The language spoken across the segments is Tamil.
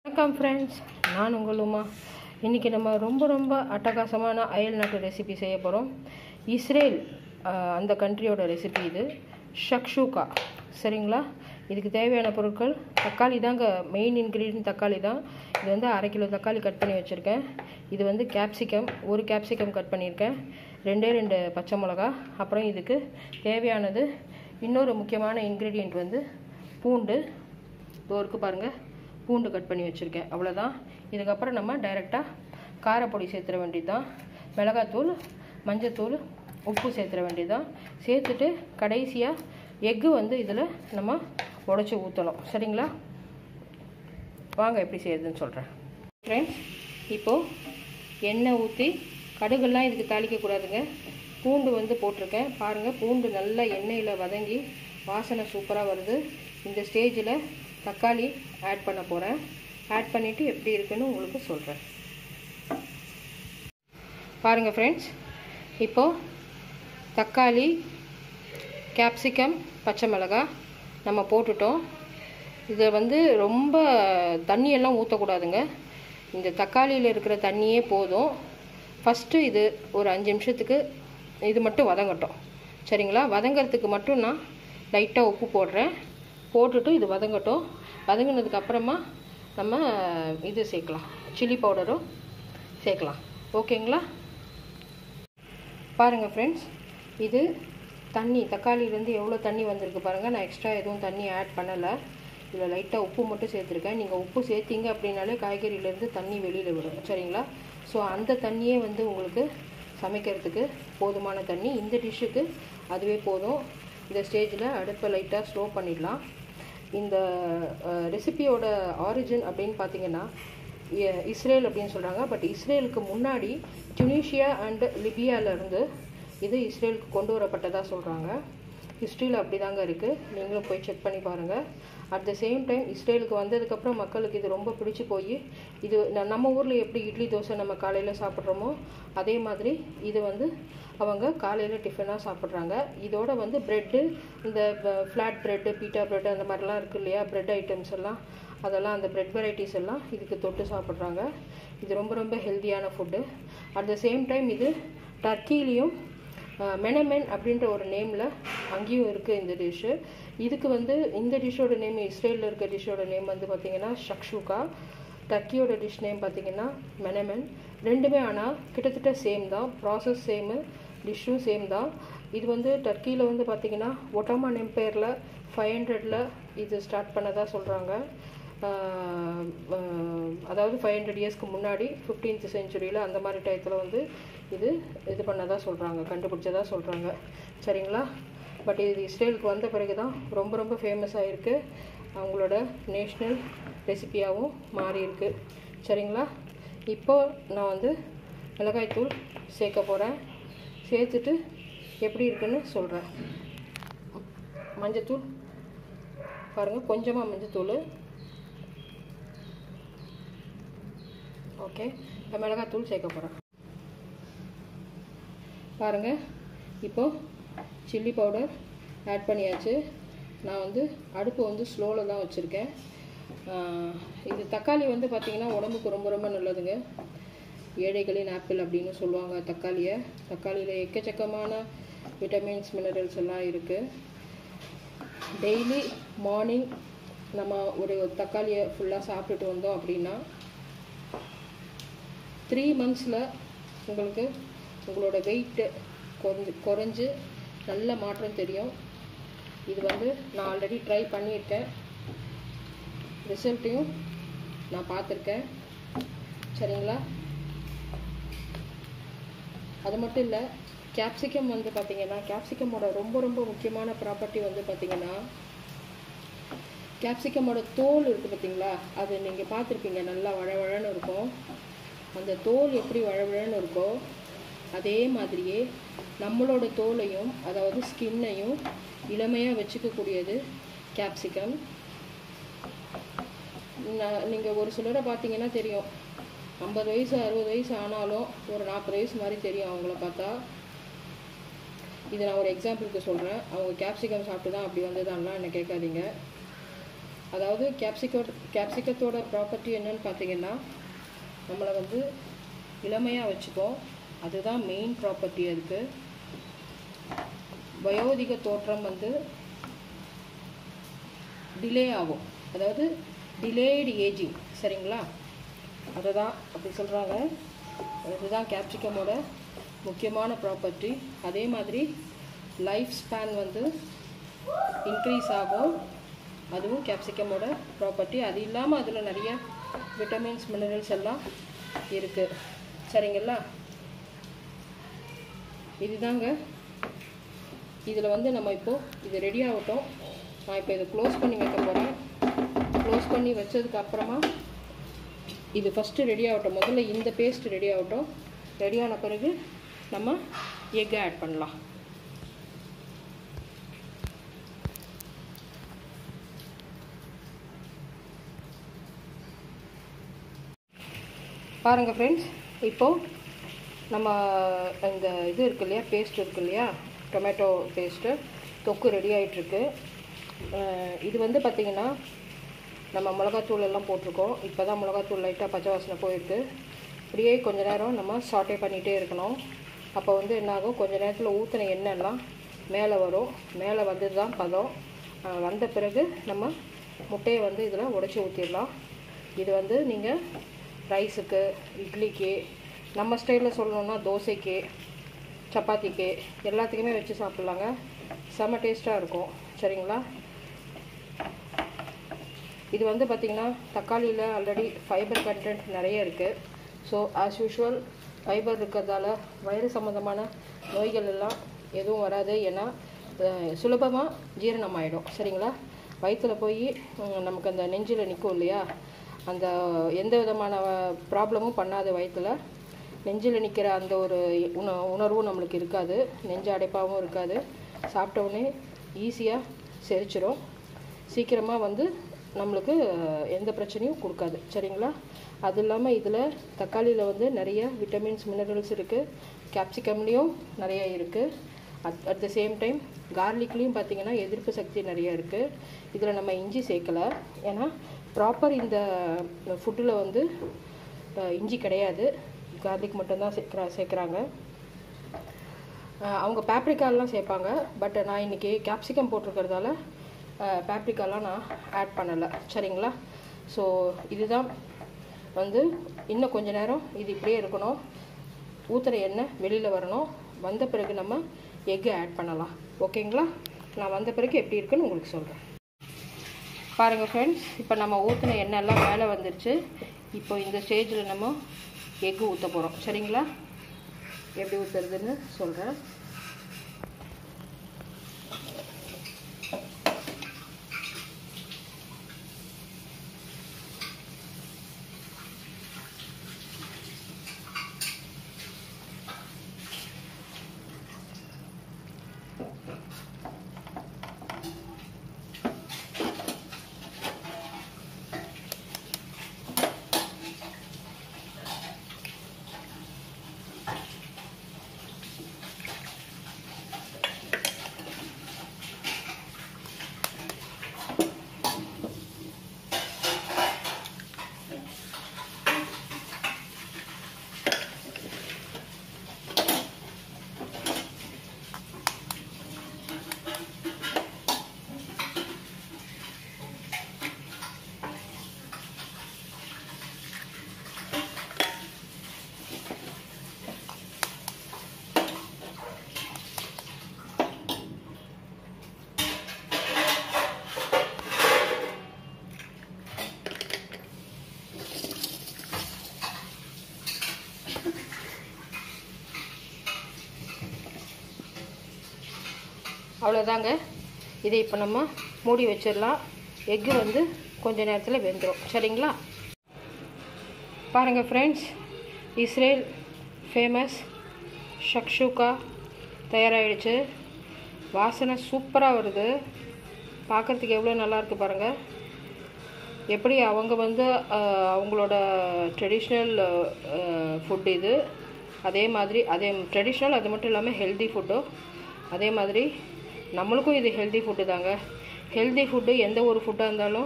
வணக்கம் ஃப்ரெண்ட்ஸ் நான் உங்கள் உமா இன்றைக்கி நம்ம ரொம்ப ரொம்ப அட்டகாசமான அயல் நாட்டு ரெசிபி செய்ய போகிறோம் இஸ்ரேல் ஆஹ், அந்த கண்ட்ரியோட ரெசிபி இது ஷக்ஷூகா சரிங்களா இதுக்கு தேவையான பொருட்கள் தக்காளி தாங்க மெயின் இன்க்ரீடியன்ட் தக்காளி தான் இது வந்து அரை கிலோ தக்காளி கட் பண்ணி வச்சுருக்கேன் இது வந்து கேப்சிகம் ஒரு கேப்சிகம் கட் பண்ணியிருக்கேன் ரெண்டே ரெண்டு பச்சை மிளகா அப்புறம் இதுக்கு தேவையானது இன்னொரு முக்கியமான இன்க்ரீடியண்ட் வந்து பூண்டு இதோ இருக்கு பாருங்கள் பூண்டு கட் பண்ணி வச்சுருக்கேன் அவ்வளோதான் இதுக்கப்புறம் நம்ம டைரெக்டாக காரப்பொடி சேர்த்துற வேண்டியது தான் மிளகாத்தூள் மஞ்சத்தூள் உப்பு சேர்த்துற வேண்டியது தான் சேர்த்துட்டு கடைசியாக எக்கு வந்து இதில் நம்ம உடச்சி ஊற்றணும் சரிங்களா வாங்க எப்படி செய்யுதுன்னு சொல்கிறேன் ஃப்ரெண்ட்ஸ் இப்போது எண்ணெய் ஊற்றி கடுகெல்லாம் இதுக்கு தாளிக்கக்கூடாதுங்க பூண்டு வந்து போட்டிருக்கேன் பாருங்கள் பூண்டு நல்லா எண்ணெயில் வதங்கி வாசனை சூப்பராக வருது இந்த ஸ்டேஜில் தக்காளி ஆட் பண்ண போகிறேன் ஆட் பண்ணிவிட்டு எப்படி இருக்குன்னு உங்களுக்கு சொல்கிறேன் பாருங்கள் ஃப்ரெண்ட்ஸ் இப்போது தக்காளி கேப்சிகம் பச்சை மிளகாய் நம்ம போட்டுட்டோம் இதை வந்து ரொம்ப தண்ணியெல்லாம் ஊற்றக்கூடாதுங்க இந்த தக்காளியில் இருக்கிற தண்ணியே போதும் ஃபஸ்ட்டு இது ஒரு அஞ்சு நிமிஷத்துக்கு இது மட்டும் வதங்கட்டும் சரிங்களா வதங்கிறதுக்கு மட்டும் நான் லைட்டாக உப்பு போடுறேன் போட்டுட்டு இது வதங்கட்டும் வதங்கினதுக்கு அப்புறமா நம்ம இது சேர்க்கலாம் சில்லி பவுடரும் சேர்க்கலாம் ஓகேங்களா பாருங்கள் ஃப்ரெண்ட்ஸ் இது தண்ணி தக்காளியிலேருந்து எவ்வளோ தண்ணி வந்திருக்கு பாருங்கள் நான் எக்ஸ்ட்ரா எதுவும் தண்ணி ஆட் பண்ணலை இதில் லைட்டாக உப்பு மட்டும் சேர்த்துருக்கேன் நீங்கள் உப்பு சேர்த்திங்க அப்படின்னாலே காய்கறியிலேருந்து தண்ணி வெளியில் விடும் சரிங்களா ஸோ அந்த தண்ணியே வந்து உங்களுக்கு சமைக்கிறதுக்கு போதுமான தண்ணி இந்த டிஷ்ஷுக்கு அதுவே போதும் இந்த ஸ்டேஜில் அடுப்பை லைட்டாக ஸ்லோ பண்ணிடலாம் இந்த ரெசிபியோட ஆரிஜின் அப்படின்னு பார்த்தீங்கன்னா இ- இஸ்ரேல் அப்படின்னு சொல்கிறாங்க பட் இஸ்ரேலுக்கு முன்னாடி டுனீஷியா அண்ட் லிபியாவிலேருந்து இது இஸ்ரேலுக்கு கொண்டு வரப்பட்டதாக சொல்கிறாங்க ஹிஸ்ட்ரியில் அப்படி தாங்க இருக்குது நீங்களும் போய் செக் பண்ணி பாருங்கள் அட் த சேம் டைம் இஸ்ரேலுக்கு வந்ததுக்கப்புறம் மக்களுக்கு இது ரொம்ப பிடிச்சி போய் இது ந- நம்ம ஊரில் எப்படி இட்லி தோசை நம்ம காலையில் சாப்பிட்றோமோ அதே மாதிரி இது வந்து அவங்க காலையில் டிஃபனாக சாப்பிட்றாங்க இதோட வந்து ப்ரெட்டு இந்த ஃப்ளாட் ப்ரெட்டு பீட்டா ப்ரெட் அந்த மாதிரிலாம் இருக்கு இல்லையா ப்ரெட் ஐட்டம்ஸ் எல்லாம் அதெல்லாம் அந்த ப்ரெட் வெரைட்டிஸ் எல்லாம் இதுக்கு தொட்டு சாப்பிட்றாங்க இது ரொம்ப ரொம்ப ஹெல்த்தியான food at the same time இது டர்க்கிலையும் மெனமென் அப்படின்ற ஒரு நேமில் அங்கேயும் இருக்குது இந்த டிஷ்ஷு இதுக்கு வந்து இந்த டிஷ்ஷோட நேம் இஸ்ரேலில் இருக்க டிஷ்ஷோட நேம் வந்து பார்த்திங்கன்னா ஷக்ஷூகா டர்க்கியோட டிஷ் நேம் பார்த்தீங்கன்னா மெனமென் ரெண்டுமே ஆனால் கிட்டத்தட்ட சேம் தான் ப்ராசஸ் சேமு டிஷ்ஷும் சேம் தான் இது வந்து டர்க்கியில் வந்து பார்த்திங்கன்னா ஒட்டோமான் எம்பையரில் ஃபைவ் ஹண்ட்ரடில் இது ஸ்டார்ட் பண்ணதா சொல்கிறாங்க அதாவது ஃபைவ் ஹண்ட்ரட் இயர்ஸ்க்கு முன்னாடி ஃபிஃப்டீன்த் செஞ்சுரியில் அந்த மாதிரி டயத்தில் வந்து இது இது பண்ணதா சொல்கிறாங்க கண்டுபிடிச்சதா சொல்கிறாங்க சரிங்களா பட் இது இஸ்ரேலுக்கு வந்த பிறகு தான் ரொம்ப ரொம்ப ஃபேமஸ் ஆகிருக்கு அவங்களோட நேஷ்னல் ரெசிபியாகவும் மாறி இருக்கு சரிங்களா இப்போ நான் வந்து மிளகாய்த்தூள் சேர்க்க போகிறேன் சேர்த்துட்டு எப்படி இருக்குன்னு சொல்கிறேன் மஞ்சத்தூள் பாருங்கள் கொஞ்சமாக மஞ்சத்தூள் ஓகே இப்போ மிளகாத்தூள் சேர்க்க போகிறேன் பாருங்கள் இப்போது சில்லி பவுடர் ஆட் பண்ணியாச்சு நான் வந்து அடுப்பு வந்து ஸ்லோவில் தான் வச்சுருக்கேன் இது தக்காளி வந்து பார்த்திங்கன்னா உடம்புக்கு ரொம்ப ரொம்ப நல்லதுங்க ஏழைகளின் ஆப்பிள் அப்படின்னு சொல்லுவாங்க தக்காளியை தக்காளியில் எக்கச்சக்கமான விட்டமின்ஸ் மினரல்ஸ் எல்லாம் இருக்குது டெய்லி மார்னிங் நம்ம ஒரு தக்காளியை ஃபுல்லாக சாப்பிட்டுட்டு வந்தோம் அப்படின்னா த்ரீ மந்த்ஸில் உங்களுக்கு உங்களோட வெயிட்டு குறைஞ்சு குறைஞ்சு நல்ல மாற்றம் தெரியும் இது வந்து நான் ஆல்ரெடி ட்ரை பண்ணியிருக்கேன் ரிசல்ட்டையும் நான் பார்த்துருக்கேன் சரிங்களா அது மட்டும் இல்லை கேப்சிகம் வந்து பார்த்தீங்கன்னா கேப்சிகமோட ரொம்ப ரொம்ப முக்கியமான ப்ராப்பர்ட்டி வந்து பார்த்தீங்கன்னா கேப்சிகமோட தோல் இருக்குது பார்த்தீங்களா அது நீங்கள் பார்த்துருப்பீங்க நல்லா வழவழன்னு இருக்கும் அந்த தோல் எப்படி வழவழன்னு இருக்கோ அதே மாதிரியே நம்மளோட தோலையும் அதாவது ஸ்கின்னையும் இளமையாக வச்சுக்கக்கூடியது கேப்சிகம் நீங்கள் ஒரு சிலரை பார்த்தீங்கன்னா தெரியும் ஐம்பது வயசு அறுபது வயசு ஆனாலும் ஒரு நாற்பது வயசு மாதிரி தெரியும் அவங்கள பார்த்தா இது நான் ஒரு எக்ஸாம்பிளுக்கு சொல்கிறேன் அவங்க கேப்சிகம் சாப்பிட்டு தான் அப்படி வந்ததான்லாம் என்னை கேட்காதீங்க அதாவது கேப்சிகோ கேப்சிகத்தோட ப்ராப்பர்ட்டி என்னன்னு பார்த்தீங்கன்னா நம்மளை வந்து இளமையாக வச்சுக்கோம் அதுதான் மெயின் ப்ராப்பர்ட்டி அதுக்கு வயோதிக தோற்றம் வந்து டிலே ஆகும் அதாவது டிலேடு ஏஜிங் சரிங்களா அதை தான் அப்படி சொல்கிறாங்க இதுதான் கேப்சிகமோட முக்கியமான ப்ராப்பர்ட்டி அதே மாதிரி லைஃப் ஸ்பேன் வந்து இன்க்ரீஸ் ஆகும் அதுவும் கேப்சிகமோட ப்ராப்பர்ட்டி அது இல்லாமல் அதில் நிறைய விட்டமின்ஸ் மினரல்ஸ் எல்லாம் இருக்குது சரிங்களா இதுதாங்க இதில் வந்து நம்ம இப்போது இது ரெடி ஆகட்டும் நான் இப்போ இதை க்ளோஸ் பண்ணி வைக்க போகிறேன் க்ளோஸ் பண்ணி வச்சதுக்கு அப்புறமா இது ஃபஸ்ட்டு ரெடி ஆகட்டும் முதல்ல இந்த பேஸ்ட் ரெடி ஆகட்டும் ரெடி ஆன பிறகு நம்ம எக்கை ஆட் பண்ணலாம் பாருங்கள் ஃப்ரெண்ட்ஸ் இப்போது நம்ம இந்த இது இருக்கு இல்லையா பேஸ்ட் இருக்கு இல்லையா டொமேட்டோ பேஸ்ட்டு தொக்கு ரெடி ஆகிட்டுருக்கு இது வந்து பார்த்திங்கன்னா நம்ம மிளகாத்தூள் எல்லாம் போட்டிருக்கோம் இப்போ தான் மிளகாத்தூள் லைட்டாக பச்சை வாசனை போயிருக்கு இப்படியே கொஞ்ச நேரம் நம்ம சாட்டே பண்ணிகிட்டே இருக்கணும் அப்போ வந்து என்னாகும் கொஞ்ச நேரத்தில் ஊற்றின எண்ணெய்லாம் மேலே வரும் மேலே வந்தது தான் பதம் அஹ் வந்த பிறகு நம்ம முட்டையை வந்து இதில் உடச்சி ஊற்றிடலாம் இது வந்து நீங்கள் ரைஸுக்கு இட்லிக்கு நம்ம ஸ்டைலில் சொல்லணுன்னா தோசைக்கு சப்பாத்திக்கு எல்லாத்துக்குமே வச்சு சாப்பிட்லாங்க செம்ம டேஸ்ட்டாக இருக்கும் சரிங்களா இது வந்து பார்த்திங்கன்னா தக்காளியில் ஆல்ரெடி ஃபைபர் கண்டென்ட் நிறைய இருக்குது ஸோ ஆஸ் யூஷுவல் ஃபைபர் இருக்கிறதால வயிறு சம்மந்தமான நோய்கள் எல்லாம் எதுவும் வராது ஏன்னா சுலபமாக ஜீரணம் ஆகிடும் சரிங்களா வயிற்றில் போய் உம், நமக்கு அந்த நெஞ்சில் நிற்கும் இல்லையா அந்த எந்த விதமான ப்ராப்ளமும் பண்ணாது வயிற்றில் நெஞ்சில் நிற்கிற அந்த ஒரு உண உணர்வும் நம்மளுக்கு இருக்காது நெஞ்சு அடைப்பாகவும் இருக்காது சாப்பிட்ட உடனே ஈஸியாக செரிச்சிடும் சீக்கிரமாக வந்து நம்மளுக்கு அஹ், எந்த பிரச்சனையும் கொடுக்காது சரிங்களா அது இல்லாமல் இதில் தக்காளியில் வந்து நிறைய விட்டமின்ஸ் மினரல்ஸ் இருக்குது கேப்சிகம்லேயும் நிறைய இருக்குது at at the same time கார்லிக்லேயும் பார்த்தீங்கன்னா எதிர்ப்பு சக்தி நிறைய இருக்குது இதில் நம்ம இஞ்சி சேர்க்கல ஏன்னா ப்ராப்பர் இந்த ஃபுட்டில் வந்து அஹ், இஞ்சி கிடையாது கார்லிக் மட்டும்தான் சேர்க்குறா சேர்க்குறாங்க அவங்க பேப்ரிக்காலாம் சேர்ப்பாங்க பட் நான் இன்றைக்கி கேப்சிகம் போட்டிருக்கிறதால பேப்ரிக்காலாம் நான் ஆட் பண்ணலை சரிங்களா ஸோ இதுதான் வந்து இன்னும் கொஞ்ச நேரம் இது இப்படியே இருக்கணும் ஊற்றுற எண்ணெய் வெளியில் வரணும் வந்த பிறகு நம்ம எக்கு ஆட் பண்ணலாம் ஓகேங்களா நான் வந்த பிறகு எப்படி இருக்குன்னு உங்களுக்கு சொல்கிறேன் பாருங்கள் ஃப்ரெண்ட்ஸ் இப்போ நம்ம ஊற்றின எண்ணெய் எல்லாம் மேலே வந்துருச்சு இப்போ இந்த ஸ்டேஜில் நம்ம எக்கு ஊற்ற போகிறோம் சரிங்களா எப்படி ஊற்றுறதுன்னு சொல்கிறேன் அவ்வளோதாங்க இதை இப்போ நம்ம மூடி வச்சிடலாம் எக்கு வந்து கொஞ்ச நேரத்தில் வெந்துடும் சரிங்களா பாருங்கள் ஃப்ரெண்ட்ஸ் இஸ்ரேல் ஃபேமஸ் ஷக்ஷுக்கா தயாராகிடுச்சு வாசனை சூப்பராக வருது பார்க்குறதுக்கு எவ்வளோ நல்லா இருக்கு பாருங்கள் எப்படி அவங்க வந்து அஹ், அவங்களோட ட்ரெடிஷ்னல் ஃபுட் இது அதே மாதிரி அதே ட்ரெடிஷ்னல் அது மட்டும் இல்லாமல் ஹெல்தி ஃபுட்டும் அதே மாதிரி நம்மளுக்கும் இது ஹெல்தி ஃபுட்டு தாங்க ஹெல்தி ஃபுட்டு எந்த ஒரு ஃபுட்டாக இருந்தாலும்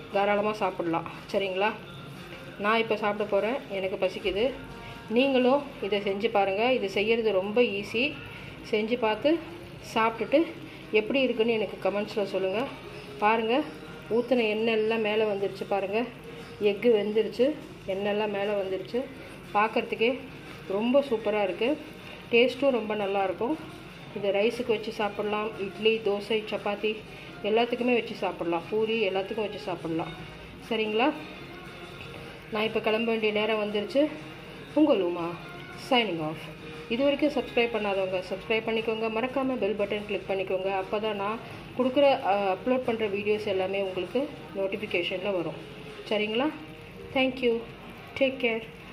தாராளமாக சாப்பிட்லாம் சரிங்களா நான் இப்போ சாப்பிட போகிறேன் எனக்கு பசிக்குது நீங்களும் இதை செஞ்சு பாருங்கள் இது செய்கிறது ரொம்ப ஈஸி செஞ்சு பார்த்து சாப்பிட்டுட்டு எப்படி இருக்குன்னு எனக்கு கமெண்ட்ஸில் சொல்லுங்கள் பாருங்கள் ஊற்றின எண்ணெய் எல்லாம் மேலே வந்துருச்சு பாருங்கள் எக்கு வெந்துருச்சு எண்ணெய்லாம் மேலே வந்துருச்சு பார்க்குறதுக்கே ரொம்ப சூப்பராக இருக்குது டேஸ்ட்டும் ரொம்ப நல்லாயிருக்கும் இதை ரைஸுக்கு வச்சு சாப்பிட்லாம் இட்லி தோசை சப்பாத்தி எல்லாத்துக்குமே வச்சு சாப்பிட்லாம் பூரி எல்லாத்துக்கும் வச்சு சாப்பிட்லாம் சரிங்களா நான் இப்போ கிளம்ப வேண்டிய நேரம் வந்துருச்சு உங்கள் உமா சைனிங் ஆஃப் இது வரைக்கும் சப்ஸ்கிரைப் பண்ணாதவங்க சப்ஸ்கிரைப் பண்ணிக்கோங்க மறக்காமல் பெல் பட்டன் கிளிக் பண்ணிக்கோங்க அப்போ தான் நான் கொடுக்குற அப்லோட் பண்ணுற வீடியோஸ் எல்லாமே உங்களுக்கு நோட்டிஃபிகேஷனில் வரும் சரிங்களா தேங்க்யூ டேக் கேர்